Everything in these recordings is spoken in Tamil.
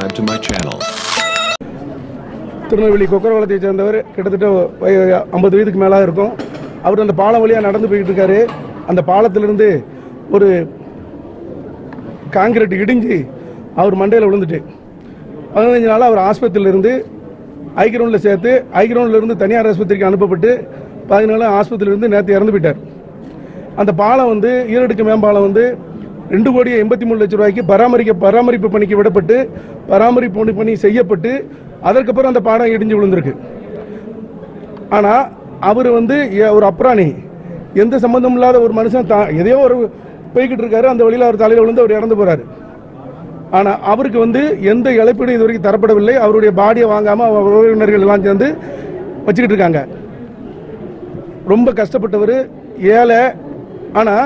subscribe to my channel. Tirunelveli கொக்கரவளத்தை சேர்ந்தவர் கிட்டத்தட்ட ஐம்பது வயதுக்கு மேலே இருக்கும் அவர் அந்த பாலம் வழியாக நடந்து போயிட்டு இருக்காரு அந்த பாலத்திலிருந்து ஒரு காங்கிரீட் இடிஞ்சு அவர் மண்டையில் விழுந்துட்டு பதினஞ்சு நாள் அவர் ஆஸ்பத்திரியில இருந்து ஐக்கிரௌண்டில் சேர்த்து ஐக்கிரௌண்டில் இருந்து தனியார் ஆஸ்பத்திரிக்கு அனுப்பப்பட்டு பதினாலு ஆஸ்பத்திரியில இருந்து நேற்று இறந்து போயிட்டார் அந்த பாலம் வந்து ஈரடுக்கு மேம்பாலம் வந்து ரெண்டு கோடி எண்பத்தி மூணு லட்சம் ரூபாய்க்கு பராமரிக்க பராமரிப்பு பணிக்கு விடப்பட்டு பராமரிப்பு பணி- பணி செய்யப்பட்டு அதற்கப்புறம் அந்த பாலம் இடிஞ்சு விழுந்திருக்கு ஆனால் அவர் வந்து ஏ- ஒரு அப்ராணி எந்த சம்பந்தம் இல்லாத ஒரு மனுஷன் தான் எதையோ ஒரு போய்கிட்டு இருக்காரு அந்த வழியில் அவர் தலையில் விழுந்து அவர் இறந்து போறாரு ஆனால் அவருக்கு வந்து எந்த இழப்பீடும் இது வரைக்கும் தரப்படவில்லை அவருடைய பாடியை வாங்காமல் அவர் உறவினர்கள் எல்லாம் சேர்ந்து வச்சுக்கிட்டு இருக்காங்க ரொம்ப கஷ்டப்பட்டவர் ஏழை ஆனால்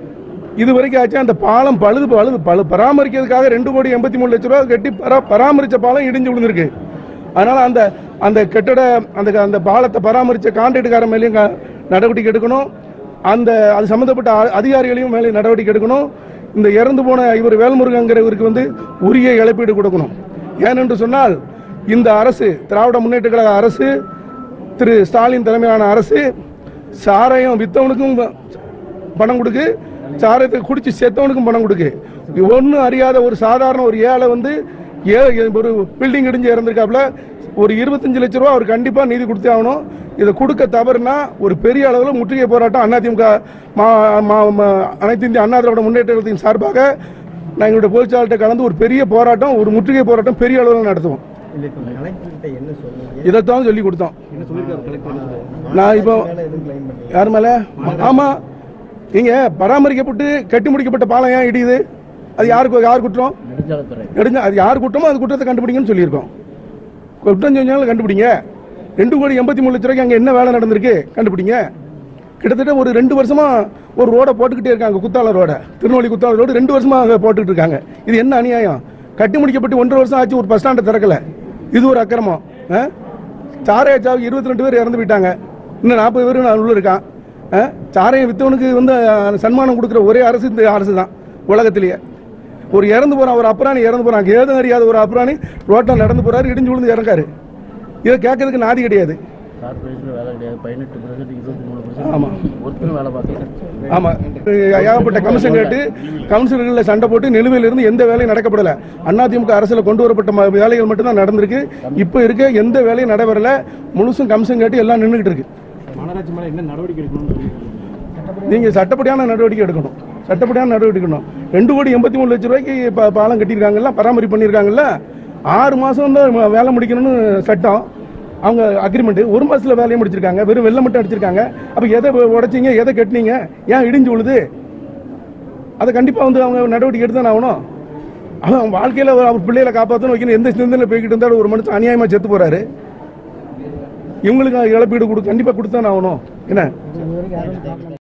இது வரைக்கும் ஆச்சு அந்த பாலம் பழுது பழுது பழு பராமரிக்கிறதுக்காக ரெண்டு கோடி எண்பத்தி மூணு லட்ச ரூபா கட்டி பரா பராமரித்த பாலம் இடிஞ்சு விழுந்திருக்கு அதனால் அந்த அந்த கட்டட அந்த அந்த பாலத்தை பராமரித்த கான்ட்ராக்டுக்காரன் மேலேயும் க- நடவடிக்கை எடுக்கணும் அந்த அது சம்மந்தப்பட்ட அ- அதிகாரிகளையும் மேலே நடவடிக்கை எடுக்கணும் இந்த இறந்து போன இவர் வேல்முருகங்கிறவருக்கு வந்து உரிய இழப்பீடு கொடுக்கணும் ஏனென்று சொன்னால் இந்த அரசு திராவிட முன்னேற்ற கழக அரசு திரு ஸ்டாலின் தலைமையிலான அரசு சாராயம் வித்தவனுக்கும் ப- பணம் கொடுக்கு சாராயத்தை குடிச்சு செத்தவனுக்கும் பணம் கொடுக்கு ஒன்றும் அறியாத ஒரு சாதாரண ஒரு ஏழை வந்து ஏ ஒரு பில்டிங் இடிஞ்சு இறந்துருக்காப்புல ஒரு இருபத்தஞ்சு லட்ச ரூபா அவர் கண்டிப்பாக நீதி கொடுத்தே ஆகணும் இதை கொடுக்க தவறுனா ஒரு பெரிய அளவில் முற்றுகை போராட்டம் அதிமுக மா மா- மா- அனைத்து இந்திய அண்ணா திராவிட முன்னேற்ற கழகத்தின் சார்பாக நான் எங்களுடைய பொதுச்சாளர்கிட்ட கலந்து ஒரு பெரிய போராட்டம் ஒரு முற்றுகை போராட்டம் பெரிய அளவில் நடத்துவோம் இல்ல இப்ப கலெக்டர்கிட்ட என்ன சொன்னீங்க இதைத்தான் சொல்லி கொடுத்தோம் என்ன சொல்லிருக்காரு கலெக்டர் நான் இப்போ மேல எதுவும் கிளைம் பண்ணி யார் மேல ஆமா நீங்க பராமரிக்கப்பட்டு கட்டி முடிக்கப்பட்ட பாலம் ஏன் இடியுது அது யாருக்கு யார் குற்றம் நெடுஞ்சாலைத்துறை நெடுஞ்ச அது யார் குற்றமோ அது குற்றத்தை கண்டுபிடிங்கன்னு சொல்லியிருக்கோம் குற்றம் செஞ்சாலும் கண்டுபிடிங்க ரெண்டு கோடி எண்பத்தி மூணு லட்ச ரூபாய்க்கு அங்கே என்ன வேலை நடந்திருக்கு கண்டுபிடிங்க கிட்டத்தட்ட ஒரு ரெண்டு வருஷமா ஒரு ரோடை போட்டுக்கிட்டே இருக்காங்க குத்தால ரோட திருநெல்வேலி குத்தால ரோடு ரெண்டு வருஷமா அங்கே போட்டுக்கிட்டு இருக்காங்க இது என்ன அநியாயம் கட்டி முடிக்கப்பட்டு ஒன்றரை வருஷம் ஆச்சு ஒரு பஸ் ஸ்டாண்டை திறக்கல இது ஒரு அக்கிரமம் ஆ? சாராய சாவு இருபத்தி ரெண்டு பேர் இறந்து போயிட்டாங்க இன்னும் நாற்பது பேர் நான் உள்ள இருக்கான் ஆ? சாராயம் வித்தவனுக்கு வந்து அஹ், சன்மானம் கொடுக்குற ஒரே அரசு இந்த அரசு தான் உலகத்திலேயே ஒரு இறந்து போறான் ஒரு அப்புறாணி இறந்து போறான் ஏதும் அறியாத ஒரு அப்புறாணி ரோட்டில் நடந்து போறாரு இடிஞ்சு விழுந்து இறங்காரு இதை கேட்கறதுக்கு நாதி கிடையாது கார்பரேஷன் வேலை கிடையாது பதினெட்டு பர்சன்ட் இருபத்தி மூணு ஆமா. பர்சன்ட் ஒருத்தரும் வேலை பார்க்கல ஆமா ஏகப்பட்ட கமிஷன் கேட்டு கவுன்சிலர்களில் சண்டை போட்டு நிலுவையில் இருந்து எந்த வேலையும் நடக்கப்படல அதிமுக அரசில் கொண்டு வரப்பட்ட ம- வேலைகள் மட்டும்தான் நடந்திருக்கு இப்போ இருக்க எந்த வேலையும் நடைபெறல முழுசும் கமிஷன் கேட்டு எல்லாம் நின்றுகிட்டு இருக்கு மாநகராட்சி மேல என்ன நடவடிக்கை எடுக்கணும்னு நீங்க சட்டப்படியான நடவடிக்கை எடுக்கணும் சட்டப்படியான நடவடிக்கை எடுக்கணும் ரெண்டு கோடி எண்பத்தி மூணு லட்ச ரூபாய்க்கு பா- பாலம் கட்டியிருக்காங்கல்ல பராமரிப்பு பண்ணியிருக்காங்கல்ல ஆறு மாசம் தான் ம- வேலை முடிக்கணும்னு சட்டம் அவங்க அக்ரிமெண்ட் ஒரு மாசத்துல வேலையை முடிச்சிருக்காங்க வெறும் வெள்ளம் மட்டும் அடிச்சிருக்காங்க அப்ப எதை உடைச்சீங்க எதை கட்டினீங்க ஏன் இடிஞ்சு விழுது அதை கண்டிப்பா வந்து அவங்க நடவடிக்கை எடுத்து தானே ஆகணும் அவன் வாழ்க்கையில அவர் பிள்ளைகளை காப்பாற்றணும் வைக்கணும் எந்த சிந்தனையில் போய்கிட்டு இருந்தாலும் ஒரு மனுஷன் அநியாயமா செத்து போறாரு இவங்களுக்கு இழப்பீடு கொடு கண்டிப்பா கொடுத்தானே ஆகணும் என்ன